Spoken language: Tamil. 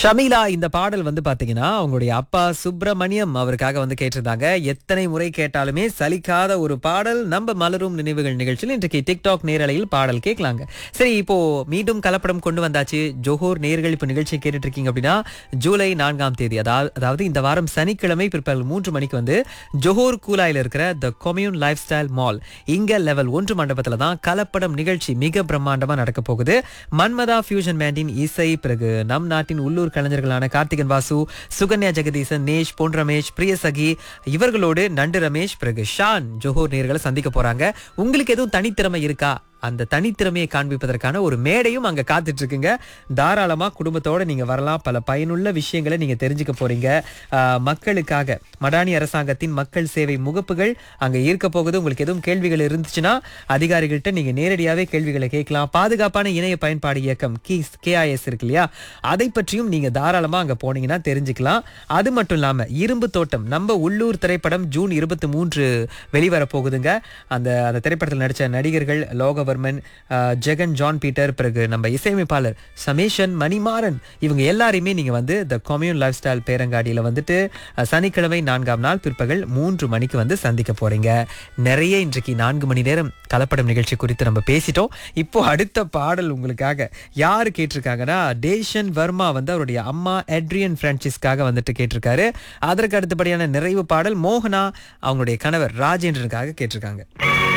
ஷமீலா இந்த பாடல் வந்து பாத்தீங்கன்னா அவங்களுடைய அப்பா சுப்பிரமணியம் அவருக்காக வந்து கேட்டிருந்தாங்க எத்தனை முறை கேட்டாலுமே சலிக்காத ஒரு பாடல் நம்ம மலரும் நினைவுகள் நிகழ்ச்சியில் இன்றைக்கு டிக்டாக் நேரலையில் பாடல் கேட்கலாங்க சரி இப்போ மீண்டும் கலப்படம் கொண்டு வந்தாச்சு ஜோஹோர் நேர்கள் இப்போ நிகழ்ச்சி கேட்டுட்டு இருக்கீங்க அப்படின்னா ஜூலை நான்காம் தேதி அதாவது அதாவது இந்த வாரம் சனிக்கிழமை பிற்பகல் மூன்று மணிக்கு வந்து ஜோஹோர் கூலாயில் இருக்கிற the commune lifestyle mall இங்க லெவல் ஒன்று மண்டபத்துல தான் கலப்படம் நிகழ்ச்சி மிக பிரம்மாண்டமா நடக்க போகுது மன்மதா ஃபியூஷன் பேண்டின் இசை பிறகு நம் நாட்டின் உள்ளூர் கலைஞர்களான கார்த்திகன் வாசு சுகன்யா ஜெகதீசன் நேஷ் பொன் ரமேஷ் பிரியசகி இவர்களோடு நண்டு ரமேஷ் பிறகு ஷான் ஜோஹோர் நேர்களை சந்திக்க போறாங்க உங்களுக்கு எதுவும் தனித்திறமை இருக்கா அந்த தனித்திறமையை காண்பிப்பதற்கான ஒரு மேடையும் அங்க காத்துட்டு இருக்குங்க தாராளமா குடும்பத்தோட நீங்க வரலாம் பல பயனுள்ள விஷயங்களை நீங்க தெரிஞ்சுக்க போறீங்க ஆஹ், மக்களுக்காக மடானி அரசாங்கத்தின் மக்கள் சேவை முகப்புகள் அங்க இருக்க போகுது உங்களுக்கு எதுவும் கேள்விகள் இருந்துச்சுன்னா அதிகாரிகள்கிட்ட நீங்க நேரடியாவே கேள்விகளை கேட்கலாம் பாதுகாப்பான இணைய பயன்பாடு இயக்கம் கீஸ் கேஐஎஸ் இருக்கு இல்லையா அதை பற்றியும் நீங்க தாராளமா அங்க போனீங்கன்னா தெரிஞ்சுக்கலாம் அது மட்டும் இல்லாம இரும்பு தோட்டம் நம்ம உள்ளூர் திரைப்படம் ஜூன் இருபத்தி மூன்று வெளிவர போகுதுங்க அந்த அந்த திரைப்படத்தில் நடிச்ச நடிகர்கள் லோகவர்மன் ஆஹ், ஜெகன் ஜான் பீட்டர் பிறகு நம்ம இசையமைப்பாளர் சமேஷன் மணிமாறன் இவங்க எல்லாரையுமே நீங்க வந்து த கொம்யூன் லைஃப் ஸ்டைல் பேரங்காடியில வந்துட்டு அஹ், சனிக்கிழமை நான்காம் நாள் பிற்பகல் மூன்று மணிக்கு வந்து சந்திக்க போறீங்க நிறைய இன்றைக்கு நான்கு மணி நேரம் கலப்படம் நிகழ்ச்சி குறித்து நம்ம பேசிட்டோம் இப்போ அடுத்த பாடல் உங்களுக்காக யாரு கேட்டிருக்காங்கன்னா டேஷன் வர்மா வந்து அவருடைய அம்மா எட்ரியன் பிரான்சிஸ்க்காக வந்துட்டு கேட்டிருக்காரு அதற்கு அடுத்தபடியான நிறைவு பாடல் மோகனா அவங்களுடைய கணவர் ராஜேந்திரனுக்காக கேட்டிருக்காங்க